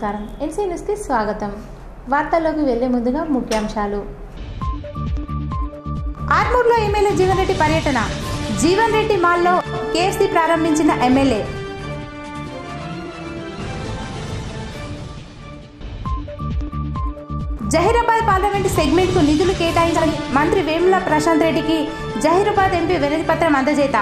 నమస్కారం ఎన్సీ న్యూస్కి స్వాగతం వార్తల్లోకి వెళ్లే ముందుగా ముఖ్యాంశాలు ఆర్మూర్లో ఎమ్మెల్యే జీవన్ రెడ్డి పర్యటన జీవన్ రెడ్డి మాల్లో కేఎఫ్సీ ప్రారంభించిన ఎమ్మెల్యే జహీరాబాద్ పార్లమెంటు సెగ్మెంట్కు నిధులు కేటాయించాలని మంత్రి వేముల ప్రశాంత్ రెడ్డికి జహీరాబాద్ ఎంపీ వినతి పత్రం అందజేత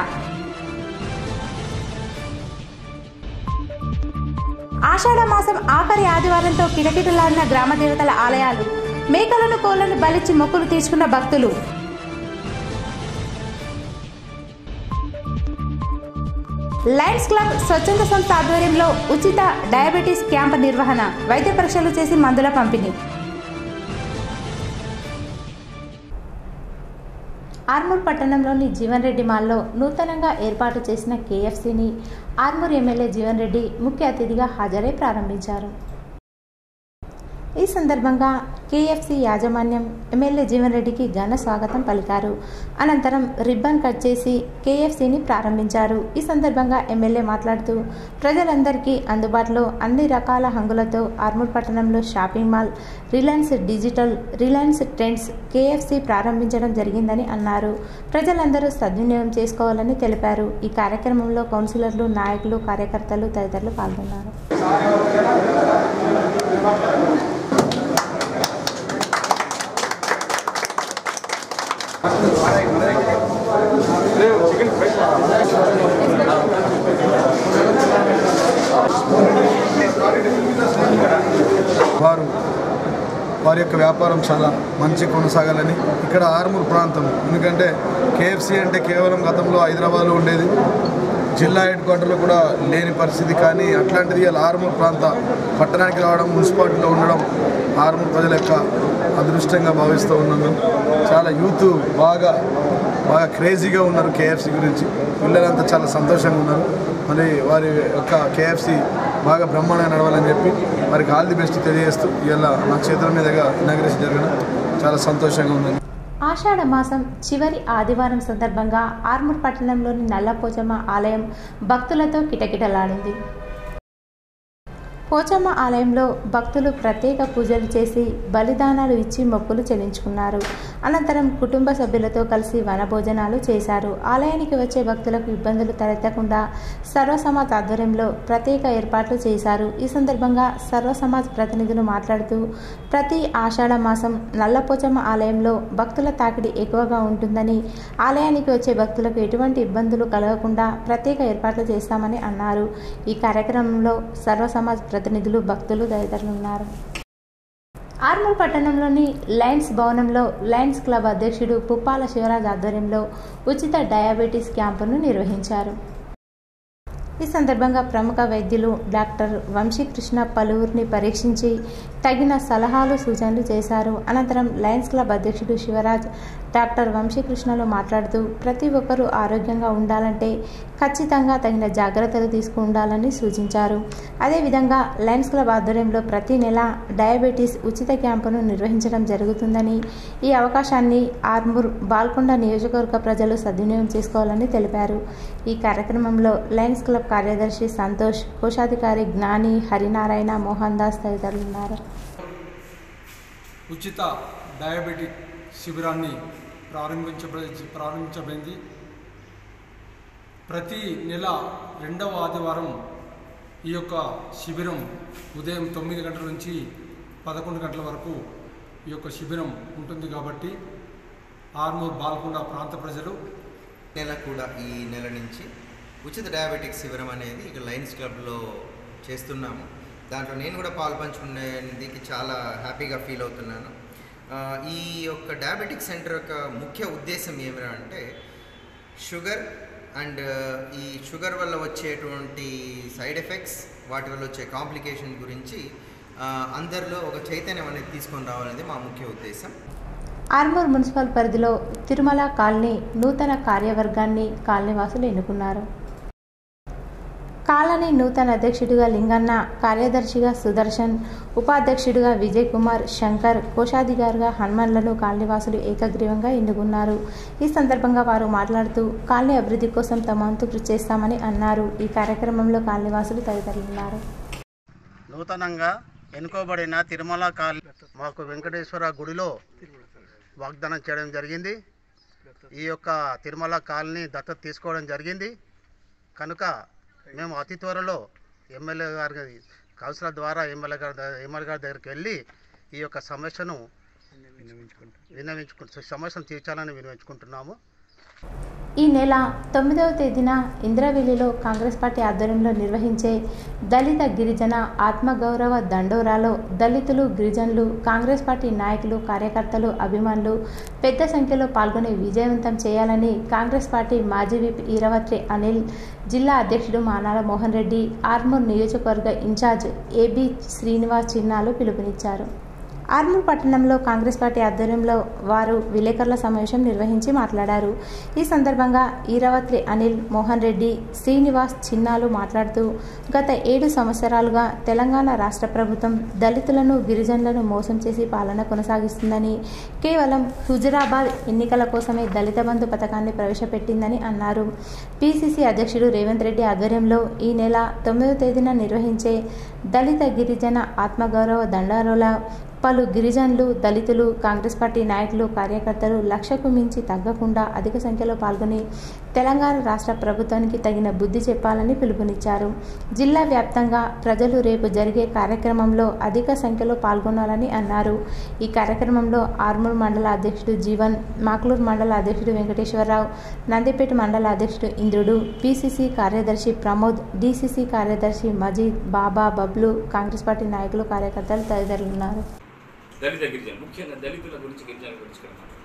ఆషాఢ మాసం ఆఖరి ఆదివారంతో కిటకిటలాడిన గ్రామ దేవతల ఆలయాలు మేకలను కోళ్లను బలిచ్చి మొక్కులు తీర్చుకున్న భక్తులు లయన్స్ క్లబ్ స్వచ్ఛంద సంస్థ ఆధ్వర్యంలో ఉచిత డయాబెటీస్ క్యాంప్ నిర్వహణ వైద్య పరీక్షలు చేసి మందుల పంపిణీ ఆర్మూర్ పట్టణంలోని జీవన్ రెడ్డి మాల్లో నూతనంగా ఏర్పాటు చేసిన కేఎఫ్సీని ఆర్మూర్ ఎమ్మెల్యే జీవన్ రెడ్డి ముఖ్య అతిథిగా హాజరై ప్రారంభించారు ఈ సందర్భంగా కేఎఫ్సి యాజమాన్యం ఎమ్మెల్యే జీవన్ రెడ్డికి ఘన స్వాగతం పలికారు అనంతరం రిబ్బన్ కట్ చేసి కేఎఫ్సిని ప్రారంభించారు ఈ సందర్భంగా ఎమ్మెల్యే మాట్లాడుతూ ప్రజలందరికీ అందుబాటులో అన్ని రకాల హంగులతో ఆర్మూర్ పట్టణంలో shopping mall Reliance Digital Reliance Trends KFC ప్రారంభించడం జరిగిందని అన్నారు ప్రజలందరూ సద్వినియోగం చేసుకోవాలని తెలిపారు ఈ కార్యక్రమంలో కౌన్సిలర్లు నాయకులు కార్యకర్తలు తదితరులు పాల్గొన్నారు వారు వారి యొక్క వ్యాపారం చాలా మంచి కొనసాగాలని ఇక్కడ ఆర్మూర్ ప్రాంతం ఎందుకంటే కేఎఫ్సి అంటే కేవలం గతంలో హైదరాబాద్లో ఉండేది జిల్లా హెడ్ క్వార్టర్లో కూడా లేని పరిస్థితి కానీ అట్లాంటిది ఇలా ఆర్మూర్ ప్రాంత పట్టణానికి రావడం మున్సిపాలిటీలో ఉండడం ఆర్మూర్ ప్రజల యొక్క అదృష్టంగా భావిస్తూ ఉన్నాను చాలా యూత్ బాగా బాగా క్రేజీగా ఉన్నారు కేఎఫ్సి గురించి పిల్లలంతా చాలా సంతోషంగా ఉన్నారు మరి వారి యొక్క కేఎఫ్సి బాగా బ్రహ్మాండంగా నడవాలని చెప్పి వారికి ఆల్ ది బెస్ట్ తెలియజేస్తూ ఇలా నా చేతుల మీదుగా ఇనాగ్రేషన్ జరగడం చాలా సంతోషంగా ఉందండి ఆషాఢ మాసం చివరి ఆదివారం సందర్భంగా ఆర్మూర్ పట్టణంలోని నల్లపోచమ్మ ఆలయం భక్తులతో కిటకిటలాడింది పోచమ్మ ఆలయంలో భక్తులు ప్రత్యేక పూజలు చేసి బలిదానాలు ఇచ్చి మొక్కులు చెల్లించుకున్నారు అనంతరం కుటుంబ సభ్యులతో కలిసి వనభోజనాలు చేశారు ఆలయానికి వచ్చే భక్తులకు ఇబ్బందులు తలెత్తకుండా సర్వసమాజ్ ఆధ్వర్యంలో ప్రత్యేక ఏర్పాట్లు చేశారు ఈ సందర్భంగా సర్వసమాజ్ ప్రతినిధులు మాట్లాడుతూ ప్రతి ఆషాఢ మాసం నల్లపోచమ్మ ఆలయంలో భక్తుల తాకిడి ఎక్కువగా ఉంటుందని ఆలయానికి వచ్చే భక్తులకు ఎటువంటి ఇబ్బందులు కలగకుండా ప్రత్యేక ఏర్పాట్లు చేస్తామని అన్నారు ఈ కార్యక్రమంలో సర్వసమాజ్ ప్రతినిధులు భక్తులు తదితరులు ఉన్నారు ఆర్మూర్ పట్టణంలోని లయన్స్ భవనంలో లయన్స్ క్లబ్ అధ్యక్షుడు పుప్పాల శివరాజ్ ఆధ్వర్యంలో ఉచిత డయాబెటీస్ క్యాంపును నిర్వహించారు ఈ సందర్భంగా ప్రముఖ వైద్యులు డాక్టర్ వంశీకృష్ణ పలువురిని పరీక్షించి తగిన సలహాలు సూచనలు చేశారు అనంతరం లయన్స్ క్లబ్ అధ్యక్షుడు శివరాజ్ డాక్టర్ వంశీకృష్ణలో మాట్లాడుతూ ప్రతి ఒక్కరూ ఆరోగ్యంగా ఉండాలంటే ఖచ్చితంగా తగిన జాగ్రత్తలు తీసుకుండాలని సూచించారు అదేవిధంగా లయన్స్ క్లబ్ ఆధ్వర్యంలో ప్రతి నెల డయాబెటీస్ ఉచిత క్యాంపును నిర్వహించడం జరుగుతుందని ఈ అవకాశాన్ని ఆర్మూర్ బాల్కొండ నియోజకవర్గ ప్రజలు సద్వినియోగం చేసుకోవాలని తెలిపారు ఈ కార్యక్రమంలో లయన్స్ క్లబ్ కార్యదర్శి సంతోష్ కోశాధికారి జ్ఞాని హరినారాయణ మోహన్ దాస్ తదితరులు ఉన్నారు ఉచిత డయాబెటిక్ శిబిరాన్ని ప్రారంభించబడి ప్రారంభించబడింది ప్రతి నెల రెండవ ఆదివారం ఈ యొక్క శిబిరం ఉదయం తొమ్మిది గంటల నుంచి పదకొండు గంటల వరకు ఈ యొక్క శిబిరం ఉంటుంది కాబట్టి ఆర్మూర్ బాల్కొండ ప్రాంత ప్రజలు నెల కూడా ఈ నెల నుంచి ఉచిత డయాబెటిక్ శిబిరం అనేది ఇక లయన్స్ క్లబ్లో చేస్తున్నాము దాంట్లో నేను కూడా పాల్పంచుకునేందుకు చాలా హ్యాపీగా ఫీల్ అవుతున్నాను ఆ, ఈ యొక్క డయాబెటిక్ సెంటర్ యొక్క ముఖ్య ఉద్దేశం ఏమిరా అంటే షుగర్ అండ్ ఈ షుగర్ వల్ల వచ్చేటువంటి సైడ్ ఎఫెక్ట్స్ వాటి వల్ల వచ్చే కాంప్లికేషన్ గురించి ఆ, అందరిలో ఒక చైతన్యం అనేది తీసుకొని రావాలనేది మా ముఖ్య ఉద్దేశం ఆర్మూర్ మున్సిపల్ పరిధిలో తిరుమల కాలనీ నూతన కార్యవర్గాన్ని కాలనీవాసులు ఎన్నుకున్నారు కాలనీ నూతన అధ్యక్షుడిగా లింగన్న కార్యదర్శిగా సుదర్శన్ ఉపాధ్యక్షుడిగా విజయ్ కుమార్ శంకర్ కోశాధికారిగా హనుమన్లను కాలనీవాసులు ఏకగ్రీవంగా ఎన్నుకున్నారు ఈ సందర్భంగా వారు మాట్లాడుతూ కాలనీ అభివృద్ధి కోసం తమ వంతు కృషి చేస్తామని అన్నారు ఈ కార్యక్రమంలో కాలనీవాసులు తదితరులు ఉన్నారు నూతనంగా ఎన్నుకోబడిన తిరుమల కాల్ మాకు వెంకటేశ్వర గుడిలో వాగ్దానం చేయడం జరిగింది ఈ యొక్క తిరుమల కాలనీ దత్తత తీసుకోవడం జరిగింది కనుక మేము అతి త్వరలో ఎమ్మెల్యే గారి కౌన్సిలర్ ద్వారా ఎమ్మెల్యే గారి ద- ఎమ్మెల్యే గారి దగ్గరికి వెళ్ళి ఈ యొక్క సమస్యను విన్నవించుకుంటు సమస్యను తీర్చాలని విన్నవించుకుంటున్నాము ఈ నెల తొమ్మిదవ తేదీన ఇంద్రవెల్లిలో కాంగ్రెస్ పార్టీ ఆధ్వర్యంలో నిర్వహించే దళిత గిరిజన ఆత్మగౌరవ దండోరాలో దళితులు గిరిజనులు కాంగ్రెస్ పార్టీ నాయకులు కార్యకర్తలు అభిమానులు పెద్ద సంఖ్యలో పాల్గొని విజయవంతం చేయాలని కాంగ్రెస్ పార్టీ మాజీ విప్ ఈరవత్రి అనిల్ జిల్లా అధ్యక్షుడు మానాల మోహన్ రెడ్డి ఆర్మూర్ నియోజకవర్గ ఇన్ఛార్జ్ ఏబి శ్రీనివాస్ చిన్నాలు పిలుపునిచ్చారు ఆర్మూర్ పట్టణంలో కాంగ్రెస్ పార్టీ ఆధ్వర్యంలో వారు విలేకరుల సమావేశం నిర్వహించి మాట్లాడారు ఈ సందర్భంగా ఈరవత్రి అనిల్ మోహన్ రెడ్డి శ్రీనివాస్ చిన్నాలు మాట్లాడుతూ గత ఏడు సంవత్సరాలుగా తెలంగాణ రాష్ట్ర ప్రభుత్వం దళితులను గిరిజనులను మోసం చేసి పాలన కొనసాగిస్తుందని కేవలం హుజురాబాద్ ఎన్నికల కోసమే దళిత బంధు పథకాన్ని ప్రవేశపెట్టిందని అన్నారు పిసిసి అధ్యక్షుడు రేవంత్ రెడ్డి ఆధ్వర్యంలో ఈ నెల తొమ్మిదవ తేదీన నిర్వహించే దళిత గిరిజన ఆత్మగౌరవ దండారోల పలు గిరిజనులు దళితులు కాంగ్రెస్ పార్టీ నాయకులు కార్యకర్తలు లక్షకు మించి తగ్గకుండా అధిక సంఖ్యలో పాల్గొని తెలంగాణ రాష్ట్ర ప్రభుత్వానికి తగిన బుద్ధి చెప్పాలని పిలుపునిచ్చారు జిల్లా వ్యాప్తంగా ప్రజలు రేపు జరిగే కార్యక్రమంలో అధిక సంఖ్యలో పాల్గొనాలని అన్నారు ఈ కార్యక్రమంలో ఆర్మూర్ మండల అధ్యక్షుడు జీవన్ మాక్లూర్ మండల అధ్యక్షుడు వెంకటేశ్వరరావు నందిపేట మండల అధ్యక్షుడు ఇంద్రుడు పిసిసి కార్యదర్శి ప్రమోద్ డిసిసి కార్యదర్శి మజీద్ బాబా బబ్లు కాంగ్రెస్ పార్టీ నాయకులు కార్యకర్తలు తదితరులు ఉన్నారు దళిత గిరిజనులు ముఖ్యంగా దళితుల గురించి గిరిజనుల గురించి ఇక్కడ మాట్లాడుతున్నాం.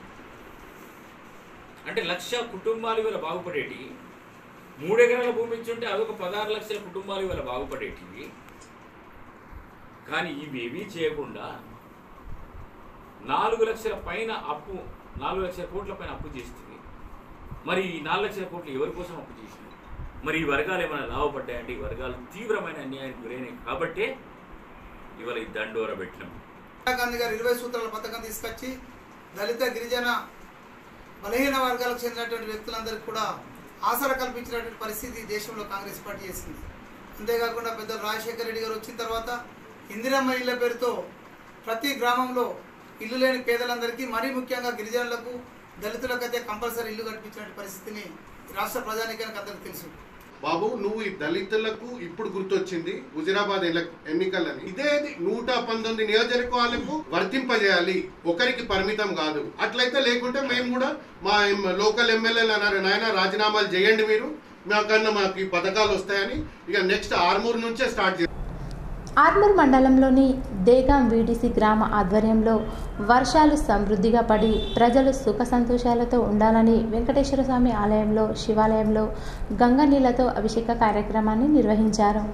అంటే లక్ష కుటుంబాలు ఇవాళ బాగుపడేటివి మూడెకరాల భూమి ఇచ్చి ఉంటే అదొక పదహారు లక్షల కుటుంబాలు ఇవాళ బాగుపడేటివి కానీ ఇవేమీ చేయకుండా నాలుగు లక్షల పైన అప్పు నాలుగు లక్షల కోట్ల పైన అప్పు చేస్తుంది మరి ఈ నాలుగు లక్షల కోట్లు ఎవరి కోసం అప్పు చేసింది మరి ఈ వర్గాలు ఏమైనా లాభపడ్డాయంటే ఈ వర్గాలు తీవ్రమైన అన్యాయానికి గురైనాయి కాబట్టే ఇవాళ ఈ దండోర పెట్టినాం ఇందిరా గాంధీ గారు ఇరవై సూత్రాల పథకం తీసుకొచ్చి దళిత గిరిజన బలహీన వర్గాలకు చెందినటువంటి వ్యక్తులందరికీ కూడా ఆసరా కల్పించినటువంటి పరిస్థితి ఈ దేశంలో కాంగ్రెస్ పార్టీ చేసింది అంతేకాకుండా పెద్ద రాజశేఖర రెడ్డి గారు వచ్చిన తర్వాత ఇందిరమ్మ ఇళ్ళ పేరుతో ప్రతి గ్రామంలో ఇల్లు లేని పేదలందరికీ మరీ ముఖ్యంగా గిరిజనులకు దళితులకైతే కంపల్సరీ ఇల్లు కల్పించిన పరిస్థితిని రాష్ట్ర ప్రజానికానికి అందరికీ తెలుసు బాబు నువ్వు ఈ దళితులకు ఇప్పుడు గుర్తొచ్చింది హుజరాబాద్ ఎల- ఎన్నికలని ఇదే నూట పంతొమ్మిది నియోజకవర్గాలకు వర్తింపజేయాలి ఒకరికి పరిమితం కాదు అట్లయితే లేకుంటే మేము కూడా మా ఎం- లోకల్ ఎమ్మెల్యేలు అన్నారు నాయన రాజీనామాలు చేయండి మీరు మాకన్నా మాకు ఈ పథకాలు వస్తాయని ఇక నెక్స్ట్ ఆర్మూర్ నుంచే స్టార్ట్ చేస్తాం ఆర్మూర్ మండలంలోని దేగాం వీడిసి గ్రామ ఆధ్వర్యంలో వర్షాలు సమృద్ధిగా పడి ప్రజలు సుఖ సంతోషాలతో ఉండాలని వెంకటేశ్వర స్వామి ఆలయంలో శివాలయంలో గంగ నీళ్లతో అభిషేక కార్యక్రమాన్ని నిర్వహించారు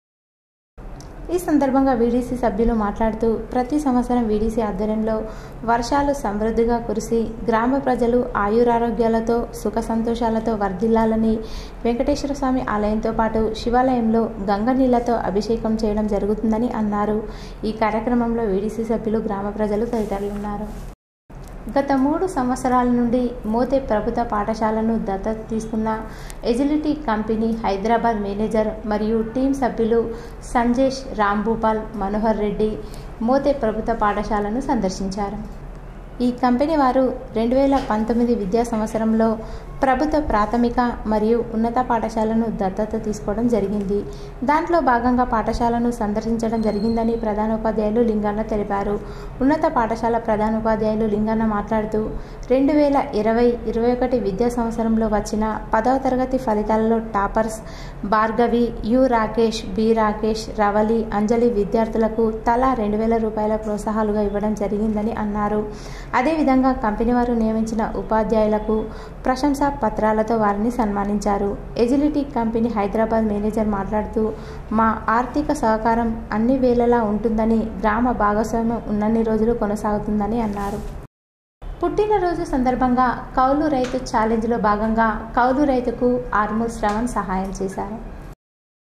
ఈ సందర్భంగా వీడీసీ సభ్యులు మాట్లాడుతూ ప్రతి సంవత్సరం వీడీసీ ఆధ్వర్యంలో వర్షాలు సమృద్ధిగా కురిసి గ్రామ ప్రజలు ఆయురారోగ్యాలతో సుఖ సంతోషాలతో వర్ధిల్లాలని వెంకటేశ్వర స్వామి ఆలయంతో పాటు శివాలయంలో గంగ నీళ్లతో అభిషేకం చేయడం జరుగుతుందని అన్నారు ఈ కార్యక్రమంలో వీడీసీ సభ్యులు గ్రామ ప్రజలు తదితరులు ఉన్నారు గత మూడు సంవత్సరాల నుండి మోతే ప్రభుత్వ పాఠశాలను దత్తత తీసుకున్న ఎజిలిటీ కంపెనీ హైదరాబాద్ మేనేజర్ మరియు టీం సభ్యులు సంజేష్ రాంభూపాల్ మనోహర్ రెడ్డి మోతే ప్రభుత్వ పాఠశాలను సందర్శించారు ఈ కంపెనీ వారు రెండు వేల పంతొమ్మిది విద్యా సంవత్సరంలో ప్రభుత్వ ప్రాథమిక మరియు ఉన్నత పాఠశాలను దత్తత తీసుకోవడం జరిగింది దాంట్లో భాగంగా పాఠశాలను సందర్శించడం జరిగిందని ప్రధానోపాధ్యాయులు లింగన్న తెలిపారు ఉన్నత పాఠశాల ప్రధానోపాధ్యాయులు లింగన్న మాట్లాడుతూ రెండు వేల ఇరవై ఇరవై ఒకటి విద్యా సంవత్సరంలో వచ్చిన పదవ తరగతి ఫలితాలలో toppers Bhargavi U Rakesh B Rakesh Ravali Anjali విద్యార్థులకు తలా రెండు వేల రూపాయల ప్రోత్సాహాలుగా ఇవ్వడం జరిగిందని అన్నారు అదేవిధంగా కంపెనీ వారు నియమించిన ఉపాధ్యాయులకు ప్రశంసా పత్రాలతో వారిని సన్మానించారు ఎజిలిటీ కంపెనీ హైదరాబాద్ మేనేజర్ మాట్లాడుతూ మా ఆర్థిక సహకారం అన్ని వేళలా ఉంటుందని గ్రామ భాగస్వామ్యం ఉన్నన్ని రోజులు కొనసాగుతుందని అన్నారు పుట్టినరోజు సందర్భంగా కౌలు రైతు ఛాలెంజ్లో భాగంగా కౌలు రైతుకు ఆర్మూర్ శ్రవణ్ సహాయం చేశారు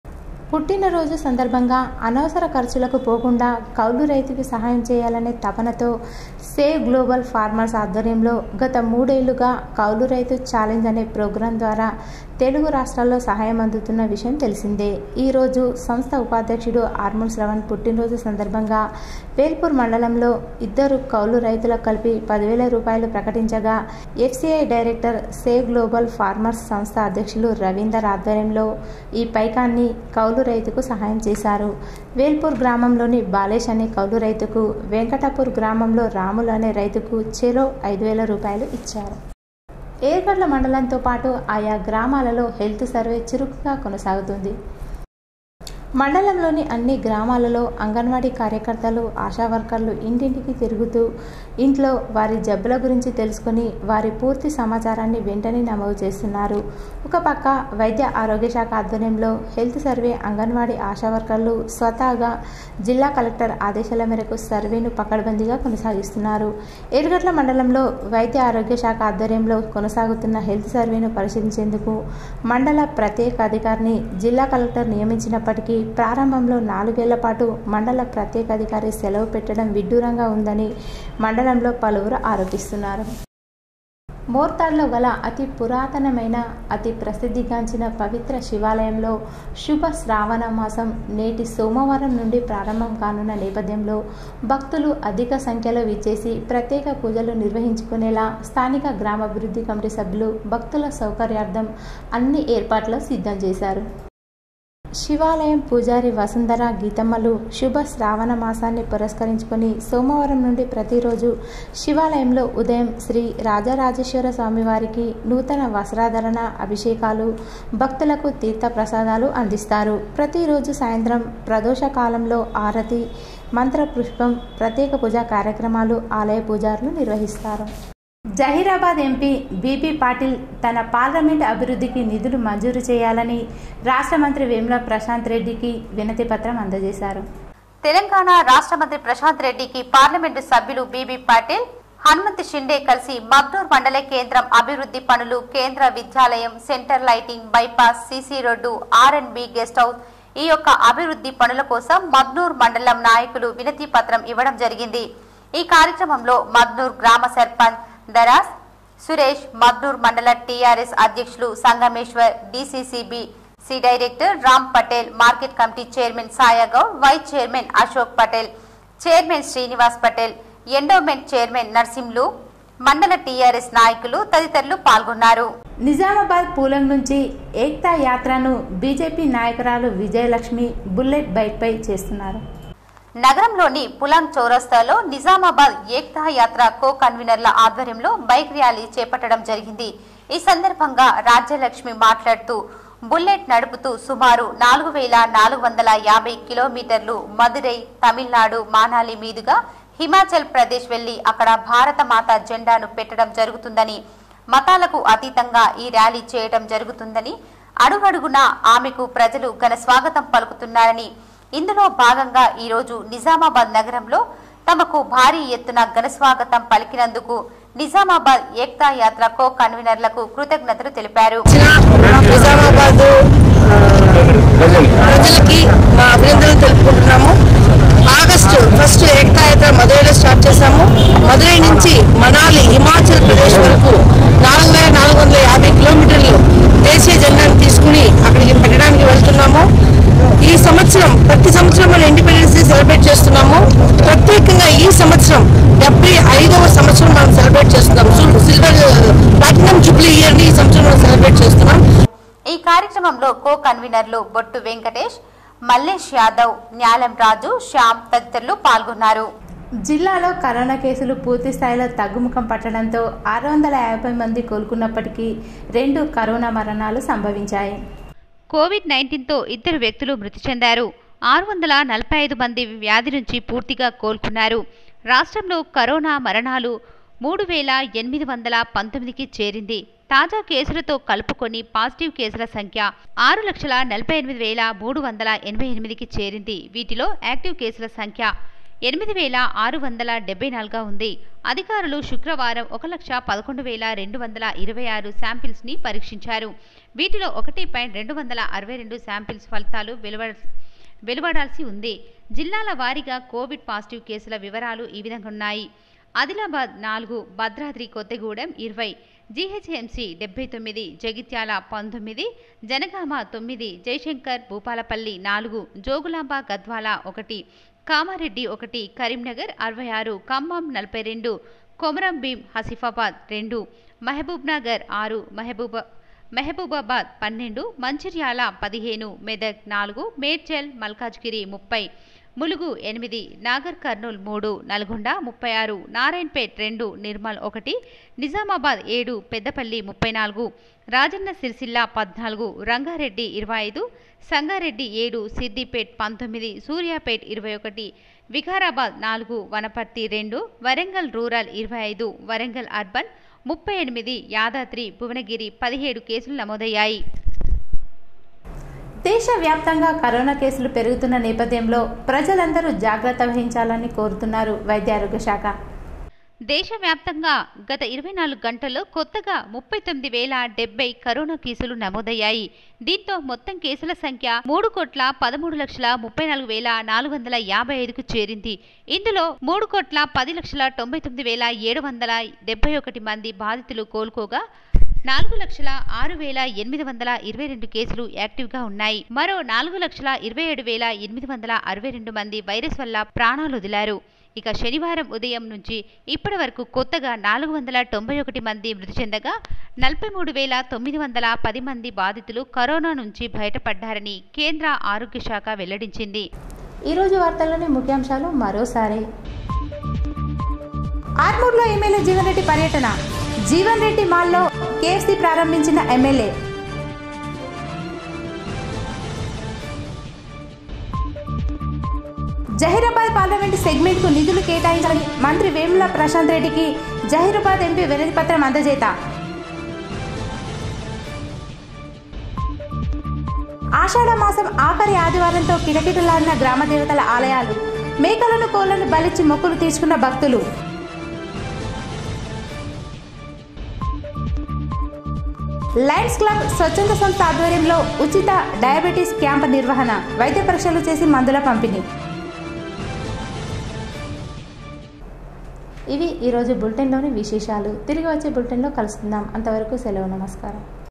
పుట్టినరోజు సందర్భంగా అనవసర ఖర్చులకు పోకుండా కౌలు రైతుకి సహాయం చేయాలనే తపనతో సేవ్ గ్లోబల్ ఫార్మర్స్ ఆధ్వర్యంలో గత మూడేళ్లుగా కౌలు రైతు ఛాలెంజ్ అనే ప్రోగ్రాం ద్వారా తెలుగు రాష్ట్రాల్లో సహాయం అందుతున్న విషయం తెలిసిందే ఈరోజు సంస్థ ఉపాధ్యక్షుడు ఆర్మూల్ శ్రవణ్ పుట్టినరోజు సందర్భంగా వేల్పూర్ మండలంలో ఇద్దరు కౌలు రైతులకు కలిపి పదివేల రూపాయలు ప్రకటించగా FCI director save global farmers సంస్థ అధ్యక్షులు రవీందర్ ఆధ్వర్యంలో ఈ పైకాన్ని కౌలు రైతుకు సహాయం చేశారు వేల్పూర్ గ్రామంలోని బాలేష్ అనే కౌలు రైతుకు వెంకటాపూర్ గ్రామంలో రాములు అనే రైతుకు చెరో ఐదు వేల రూపాయలు ఇచ్చారు ఏర్గడ్ల మండలంతో పాటు ఆయా గ్రామాలలో హెల్త్ సర్వే చురుకుగా కొనసాగుతుంది మండలంలోని అన్ని గ్రామాలలో అంగన్వాడీ కార్యకర్తలు ఆశా వర్కర్లు ఇంటింటికి తిరుగుతూ ఇంట్లో వారి జబ్బుల గురించి తెలుసుకుని వారి పూర్తి సమాచారాన్ని వెంటనే నమోదు చేస్తున్నారు ఒక పక్క వైద్య ఆరోగ్య శాఖ ఆధ్వర్యంలో హెల్త్ సర్వే అంగన్వాడీ ఆశా వర్కర్లు స్వతహాగా జిల్లా కలెక్టర్ ఆదేశాల మేరకు సర్వేను పకడ్బందీగా కొనసాగిస్తున్నారు ఎరుగట్ల మండలంలో వైద్య ఆరోగ్య శాఖ ఆధ్వర్యంలో కొనసాగుతున్న హెల్త్ సర్వేను పరిశీలించేందుకు మండల ప్రత్యేక అధికారిని జిల్లా కలెక్టర్ నియమించినప్పటికీ ప్రారంభంలో నాలుగేళ్ల పాటు మండల ప్రత్యేక అధికారి సెలవు పెట్టడం విడ్డూరంగా ఉందని మండలంలో పలువురు ఆరోపిస్తున్నారు మోర్తాడ్లో గల అతి పురాతనమైన అతి ప్రసిద్ధిగాంచిన పవిత్ర శివాలయంలో శుభ శ్రావణ మాసం నేటి సోమవారం నుండి ప్రారంభం కానున్న నేపథ్యంలో భక్తులు అధిక సంఖ్యలో విచ్చేసి ప్రత్యేక పూజలు నిర్వహించుకునేలా స్థానిక గ్రామాభివృద్ధి కమిటీ సభ్యులు భక్తుల సౌకర్యార్థం అన్ని ఏర్పాట్లు సిద్ధం చేశారు శివాలయం పూజారి వసుంధర గీతమ్మలు శుభ శ్రావణ మాసాన్ని పురస్కరించుకొని సోమవారం నుండి ప్రతిరోజు శివాలయంలో ఉదయం శ్రీ రాజరాజేశ్వర స్వామివారికి నూతన వస్త్రాధరణ అభిషేకాలు భక్తులకు తీర్థ ప్రసాదాలు అందిస్తారు ప్రతిరోజు సాయంత్రం ప్రదోష కాలంలో ఆరతి మంత్ర పుష్పం ప్రత్యేక పూజా కార్యక్రమాలు ఆలయ పూజారులు నిర్వహిస్తారు జహీరాబాద్ ఎంపీ బీపీ పాటిల్ తన పార్లమెంట్ అభివృద్ధికి నిధులు మంజూరు చేయాలని రాష్ట్ర మంత్రి వేముల ప్రశాంత్ రెడ్డికి వినతి పత్రం అందజేశారు తెలంగాణ రాష్ట్ర మంత్రి ప్రశాంత్ రెడ్డికి పార్లమెంటు సభ్యులు బీబీ పాటిల్ హనుమంత్ షిండే కలిసి మగ్నూర్ మండల కేంద్రం అభివృద్ధి పనులు కేంద్ర విద్యాలయం centre lighting bypass CC road R and B guest house ఈ యొక్క అభివృద్ధి పనుల కోసం మగ్నూర్ మండలం నాయకులు వినతి పత్రం ఇవ్వడం జరిగింది ఈ కార్యక్రమంలో మగ్నూర్ గ్రామ సర్పంచ్ దరాస్ సురేష్ మగ్నూర్ మండల టీఆర్ఎస్ అధ్యక్షులు Sangameshwar DCCB C director Ram Patel market committee chairman Sayagoud vice chairman Ashok Patel chairman Srinivas Patel endowment chairman Narsimlu మండల టీఆర్ఎస్ నాయకులు తదితరులు పాల్గొన్నారు నిజామాబాద్ పూలం నుంచి ఏక్తా యాత్రను బీజేపీ నాయకురాలు విజయలక్ష్మి బుల్లెట్ బైక్పై చేస్తున్నారు నగరంలోని పులాంగ్ చౌరస్తాలో నిజామాబాద్ ఏక్తా యాత్ర కో కన్వీనర్ల ఆధ్వర్యంలో బైక్ ర్యాలీ చేపట్టడం జరిగింది ఈ సందర్భంగా రాజ్యలక్ష్మి మాట్లాడుతూ బుల్లెట్ నడుపుతూ సుమారు నాలుగు వేల నాలుగు వందల యాభై కిలోమీటర్లు మదురై తమిళనాడు మానాలి మీదుగా హిమాచల్ ప్రదేశ్ వెళ్లి అక్కడ భారత మాత జెండాను పెట్టడం జరుగుతుందని మతాలకు అతీతంగా ఈ ర్యాలీ చేయడం జరుగుతుందని అడుగడుగునా ఆమెకు ప్రజలు ఘన స్వాగతం పలుకుతున్నారని ఇందులో భాగంగా ఈరోజు నిజామాబాద్ నగరంలో తమకు భారీ ఎత్తున ఘనస్వాగతం పలికినందుకు నిజామాబాద్ ఏక్తా యాత్ర కో కన్వీనర్లకు కృతజ్ఞతలు తెలిపారు నిజామాబాద్ ప్రజలకి మా అభినందనలు తెలుపుకుంటున్నాము ఆగస్టు ఫస్ట్ ఏకతా యాత్ర మదురైలో స్టార్ట్ చేశాము మదురై నుంచి మనాలి హిమాచల్ ప్రదేశ్ వరకు నాలుగు వేల నాలుగు వందల యాభై కిలోమీటర్లు దేశీయ జెండాను తీసుకుని అక్కడికి పెట్టడానికి వెళ్తున్నాము ఈ సంవత్సరం ప్రతి సంవత్సరం మనం ఇండిపెండెన్స్ డే సెలబ్రేట్ చేస్తున్నాము ప్రత్యేకంగా ఈ సంవత్సరం డెబ్బై ఐదవ సంవత్సరం మనం సెలబ్రేట్ చేస్తున్నాం సిల్వర్ ప్లాటినం జూబ్లీ ఇయర్ ని ఈ సంవత్సరం మనం సెలబ్రేట్ చేస్తున్నాం ఈ కార్యక్రమంలో కో కన్వీనర్లు బొట్టు వెంకటేష్ మల్లేష్ యాదవ్ న్యాలం రాజు శ్యామ్ తదితరులు పాల్గొన్నారు జిల్లాలో కరోనా కేసులు పూర్తి స్థాయిలో తగ్గుముఖం పట్టడంతో ఆరు వందల యాభై మంది కోలుకున్నప్పటికీ రెండు కరోనా మరణాలు సంభవించాయి కోవిడ్ నైన్టీన్తో ఇద్దరు వ్యక్తులు మృతి చెందారు ఆరు వందల నలభై ఐదు మంది వ్యాధి నుంచి పూర్తిగా కోలుకున్నారు రాష్ట్రంలో కరోనా మరణాలు మూడు వేల ఎనిమిది వందల పంతొమ్మిదికి చేరింది తాజా కేసులతో కలుపుకొని పాజిటివ్ కేసుల సంఖ్య ఆరు లక్షల నలభై ఎనిమిది వేల మూడు వందల ఎనభై ఎనిమిదికి చేరింది వీటిలో యాక్టివ్ కేసుల సంఖ్య ఎనిమిది వేల ఆరు వందల డెబ్బై నాలుగుగా ఉంది అధికారులు శుక్రవారం ఒక లక్ష పదకొండు వేల రెండు వందల ఇరవై ఆరు శాంపిల్స్ని పరీక్షించారు వీటిలో ఒకటి పాయింట్ రెండు వందల అరవై రెండు శాంపిల్స్ ఫలితాలు వెలువ వెలువడాల్సి ఉంది జిల్లాల వారీగా కోవిడ్ పాజిటివ్ కేసుల వివరాలు ఈ విధంగా ఉన్నాయి ఆదిలాబాద్ నాలుగు భద్రాద్రి కొత్తగూడెం ఇరవై జీహెచ్ఎంసీ డెబ్బై తొమ్మిది జగిత్యాల పంతొమ్మిది జనగామ తొమ్మిది జయశంకర్ భూపాలపల్లి నాలుగు జోగులాంబ గద్వాల ఒకటి కామారెడ్డి ఒకటి కరీంనగర్ అరవై ఆరు ఖమ్మం నలభై రెండు కొమరం భీం హసిఫాబాద్ రెండు మహబూబ్ నగర్ ఆరు మహబూబా మహబూబాబాద్ పన్నెండు మంచిర్యాల పదిహేను మెదక్ నాలుగు మేడ్చల్ మల్కాజ్గిరి ముప్పై ములుగు ఎనిమిది నాగర్ కర్నూల్ మూడు నల్గొండ ముప్పై ఆరు నారాయణపేట్ రెండు నిర్మల్ ఒకటి నిజామాబాద్ ఏడు పెద్దపల్లి ముప్పై నాలుగు రాజన్న సిరిసిల్ల పద్నాలుగు రంగారెడ్డి ఇరవై ఐదు సంగారెడ్డి ఏడు సిద్దిపేట్ పంతొమ్మిది సూర్యాపేట్ ఇరవై ఒకటి వికారాబాద్ నాలుగు వనపర్తి రెండు వరంగల్ రూరల్ ఇరవై ఐదు వరంగల్ అర్బన్ ముప్పై ఎనిమిది యాదాద్రి భువనగిరి పదిహేడు కేసులు నమోదయ్యాయి దేశవ్యాప్తంగా కరోనా కేసులు పెరుగుతున్న నేపథ్యంలో ప్రజలందరూ జాగ్రత్త వహించాలని కోరుతున్నారు వైద్య ఆరోగ్య శాఖ దేశవ్యాప్తంగా గత ఇరవై నాలుగు గంటల్లో కొత్తగా ముప్పై తొమ్మిది వేల డెబ్బై కరోనా కేసులు నమోదయ్యాయి దీంతో మొత్తం కేసుల సంఖ్య మూడు కోట్ల పదమూడు లక్షల ముప్పై నాలుగు వేల నాలుగు వందల యాభై ఐదుకు చేరింది ఇందులో మూడు కోట్ల పది లక్షల తొంభై తొమ్మిది వేల ఏడు వందల డెబ్బై ఒకటి మంది బాధితులు కోలుకోగా నాలుగు లక్షల ఆరు వేల ఎనిమిది వందల ఇరవై రెండు కేసులు యాక్టివ్గా ఉన్నాయి మరో నాలుగు లక్షల ఇరవై ఏడు వేల ఎనిమిది వందల అరవై రెండు మంది వైరస్ వల్ల ప్రాణాలు వదిలారు ఇక శనివారం ఉదయం నుంచి ఇప్పటి వరకు కొత్తగా నాలుగు వందల తొంభై ఒకటి మంది మృతి చెందగా నలభై మూడు వేల తొమ్మిది వందల పది మంది బాధితులు కరోనా నుంచి బయటపడ్డారని కేంద్ర ఆరోగ్య శాఖ వెల్లడించింది ఈరోజు వార్తల్లోని ముఖ్యాంశాలు మరోసారి ఆర్మూర్లో ఎమ్మెల్యే జీవన్ రెడ్డి పర్యటన జీవన్ రెడ్డి మాల్లో కేఎఫ్సీ ప్రారంభించిన ఎమ్మెల్యే జహీరాబాద్ పార్లమెంటు సెగ్మెంట్ కు నిధులు కేటాయించాలని మంత్రి వేముల ప్రశాంత్ రెడ్డికి జహీరాబాద్ ఎంపీ వినతి పత్రం అందజేత ఆషాఢ మాసం ఆఖరి ఆదివారంతో కిటకిటలాడిన గ్రామ దేవతల ఆలయాలు మేకలను కోళ్లను బలిచ్చి మొక్కులు తీసుకున్న భక్తులు లయన్స్ క్లబ్ స్వచ్ఛంద సంస్థ ఆధ్వర్యంలో ఉచిత డయాబెటీస్ క్యాంప్ నిర్వహణ వైద్య పరీక్షలు చేసి మందుల పంపిణీ ఇవి ఈరోజు బులెటిన్లోని విశేషాలు తిరిగి వచ్చే బులెటిన్లో కలుసుకుందాం అంతవరకు సెలవు నమస్కారం